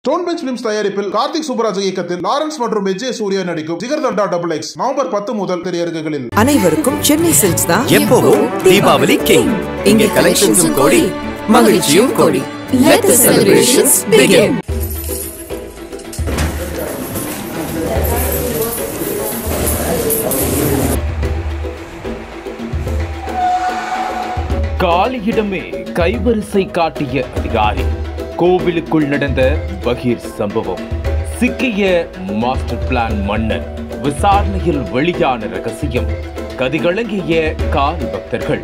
Stone bench films தயாரிப்பில் கார்த்திக் சுப்ராஜ் இயக்கத்தில் Lawrence மற்றும் விஜய் சூர்யா நடிக்கும் Jigarthanda double X November பத்து முதல் திரையரங்குகளில் அனைவருக்கும் சென்னை சில்க்ஸ் தான் எப்பவும் தீபாவளி கிங் இங்க கலெக்ஷன்ஸும் கோடி மகிழ்ச்சியும் கோடி Let the celebrations begin. காலியிடமே கைவரிசை காட்டிய அதிகாரி கோவிலுக்குள் நடந்த பகீர் சம்பவம் சிக்கிய மாஸ்டர் பிளான் மன்னன் விசாரணையில் வெளியான ரகசியம் கதிகலங்கிய கால் பக்தர்கள்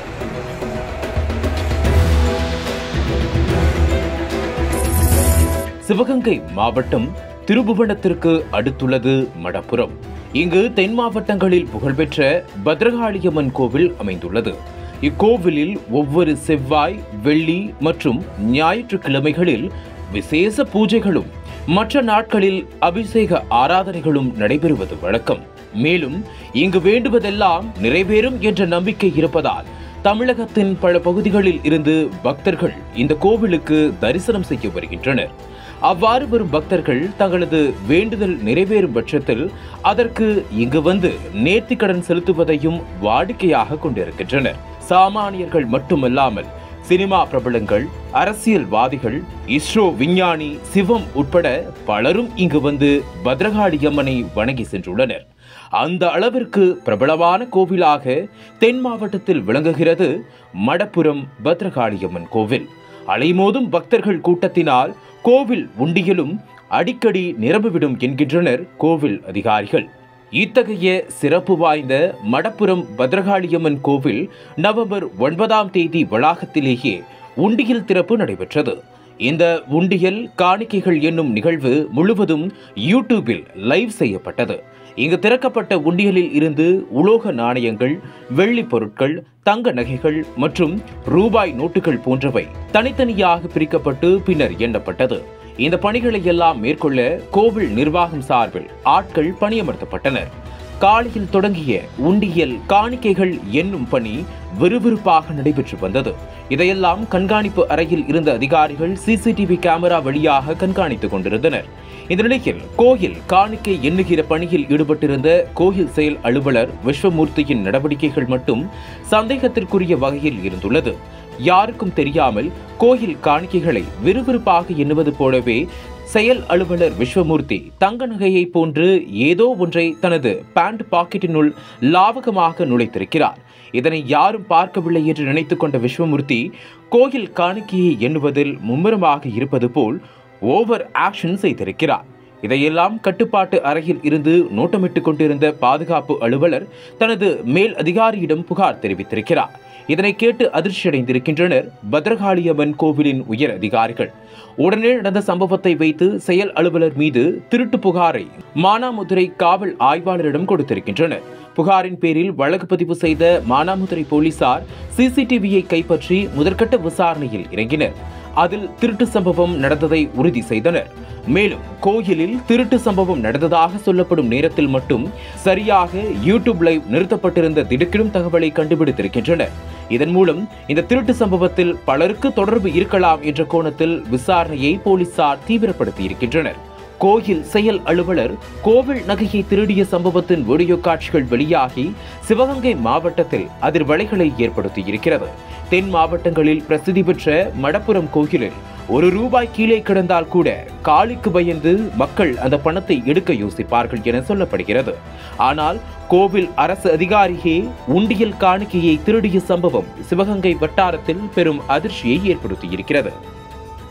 சிவகங்கை மாவட்டம் திருபுவனத்திற்கு அடுத்துள்ளது மடப்புரம் இங்கு தென் மாவட்டங்களில் புகழ்பெற்ற பத்ரகாளியம்மன் கோவில் அமைந்துள்ளது இக்கோவிலில் ஒவ்வொரு செவ்வாய் வெள்ளி மற்றும் ஞாயிற்றுக்கிழமைகளில் விசேஷ பூஜைகளும் மற்ற நாட்களில் அபிஷேக ஆராதனைகளும் நடைபெறுவது வழக்கம் மேலும் இங்கு வேண்டுவதெல்லாம் நிறைவேறும் என்ற நம்பிக்கை இருப்பதால் தமிழகத்தின் பல பகுதிகளில் இருந்து பக்தர்கள் இந்த கோவிலுக்கு தரிசனம் செய்ய வருகின்றனர் அவ்வாறு வரும் பக்தர்கள் தங்களது வேண்டுதல் நிறைவேறும் பட்சத்தில் அதற்கு இங்கு வந்து நேர்த்திக்கடன் செலுத்துவதையும் வாடிக்கையாக கொண்டிருக்கின்றனர் சாமானியர்கள் மட்டுமல்லாமல் சினிமா பிரபலங்கள் அரசியல்வாதிகள் இஸ்ரோ விஞ்ஞானி சிவம் உட்பட பலரும் இங்கு வந்து பத்ரகாளியம்மனை வணங்கி சென்றுள்ளனர் அந்த அளவிற்கு பிரபலமான கோவிலாக தென் மாவட்டத்தில் விளங்குகிறது மடப்புரம் பத்ரகாளியம்மன் கோவில் அலைமோதும் பக்தர்கள் கூட்டத்தினால் கோவில் உண்டியலும் அடிக்கடி நிரம்பிவிடும் என்கின்றனர் கோவில் அதிகாரிகள் இத்தகைய சிறப்பு வாய்ந்த மடப்புரம் பத்ரகாளியம்மன் கோவில் நவம்பர் ஒன்பதாம் தேதி வளாகத்திலேயே உண்டியல் திறப்பு நடைபெற்றது இந்த உண்டியல் காணிக்கைகள் என்னும் நிகழ்வு முழுவதும் யூடியூபில் லைவ் செய்யப்பட்டது இங்கு திறக்கப்பட்ட உண்டியலில் இருந்து உலோக நாணயங்கள் வெள்ளி பொருட்கள் தங்க நகைகள் மற்றும் ரூபாய் நோட்டுகள் போன்றவை தனித்தனியாக பிரிக்கப்பட்டு பின்னர் எண்ணப்பட்டது இந்த பணிகளை எல்லாம் மேற்கொள்ள கோவில் நிர்வாகம் சார்பில் ஆட்கள் பணியமர்த்தப்பட்டனர் காலையில் தொடங்கிய உண்டியல் காணிக்கைகள் என்னும் பணி விறுவிறுப்பாக நடைபெற்று வந்தது இதையெல்லாம் கண்காணிப்பு அறையில் இருந்த அதிகாரிகள் சிசிடிவி கேமரா வழியாக கண்காணித்துக் கொண்டிருந்தனர் இந்த நிலையில் கோயில் காணிக்கை எண்ணுகிற பணியில் ஈடுபட்டிருந்த கோயில் செயல் அலுவலர் விஸ்வமூர்த்தியின் நடவடிக்கைகள் மட்டும் சந்தேகத்திற்குரிய வகையில் இருந்துள்ளது யாருக்கும் தெரியாமல் கோயில் காணிக்கைகளை விறுவிறுப்பாக எண்ணுவது போலவே செயல் அலுவலர் விஸ்வமூர்த்தி தங்க நகையை போன்று ஏதோ ஒன்றை தனது பேண்ட் பாக்கெட்டினுள் லாவகமாக நுழைத்திருக்கிறார் இதனை யாரும் பார்க்கவில்லை என்று நினைத்துக் கொண்ட விஸ்வமூர்த்தி கோயில் காணிக்கையை எண்ணுவதில் மும்முரமாக இருப்பது போல் ஓவர் ஆக்ஷன் செய்திருக்கிறார் இதையெல்லாம் கட்டுப்பாட்டு அறையில் இருந்து நோட்டமிட்டுக் கொண்டிருந்த பாதுகாப்பு அலுவலர் தனது மேல் அதிகாரியிடம் புகார் தெரிவித்திருக்கிறார் இதனை கேட்டு அதிர்ச்சியடைந்திருக்கின்றனர் பத்ரகாளியம்மன் கோவிலின் உயர் அதிகாரிகள் உடனே நடந்த சம்பவத்தை வைத்து செயல் அலுவலர் மீது திருட்டு புகாரை மானாமதுரை காவல் ஆய்வாளரிடம் கொடுத்திருக்கின்றனர் புகாரின் பேரில் வழக்கு பதிவு செய்த மானாமதுரை போலீசார் சிசிடிவியை கைப்பற்றி முதற்கட்ட விசாரணையில் இறங்கினர் அதில் திருட்டு சம்பவம் நடந்ததை உறுதி செய்தனர் மேலும் கோயிலில் திருட்டு சம்பவம் நடந்ததாக சொல்லப்படும் நேரத்தில் மட்டும் சரியாக யூடியூப் லைவ் நிறுத்தப்பட்டிருந்த திடுக்கிடும் தகவலை கண்டுபிடித்திருக்கின்றனர் இதன் மூலம் இந்த திருட்டு சம்பவத்தில் பலருக்கு தொடர்பு இருக்கலாம் என்ற கோணத்தில் விசாரணையை போலீசார் தீவிரப்படுத்தி இருக்கின்றனர் கோயில் செயல் அலுவலர் கோவில் நகையை திருடிய சம்பவத்தின் வீடியோ காட்சிகள் வெளியாகி சிவகங்கை மாவட்டத்தில் அதிர்வலைகளை ஏற்படுத்தியிருக்கிறது தென் மாவட்டங்களில் பிரசித்தி பெற்ற மடப்புரம் கோயிலில் ஒரு ரூபாய் கீழே கிடந்தால் கூட காலிக்கு பயந்து மக்கள் அந்த பணத்தை எடுக்க யோசிப்பார்கள் என சொல்லப்படுகிறது ஆனால் கோவில் அரசு அதிகாரியே உண்டியல் காணிக்கையை திருடிய சம்பவம் சிவகங்கை வட்டாரத்தில் பெரும் அதிர்ச்சியை ஏற்படுத்தியிருக்கிறது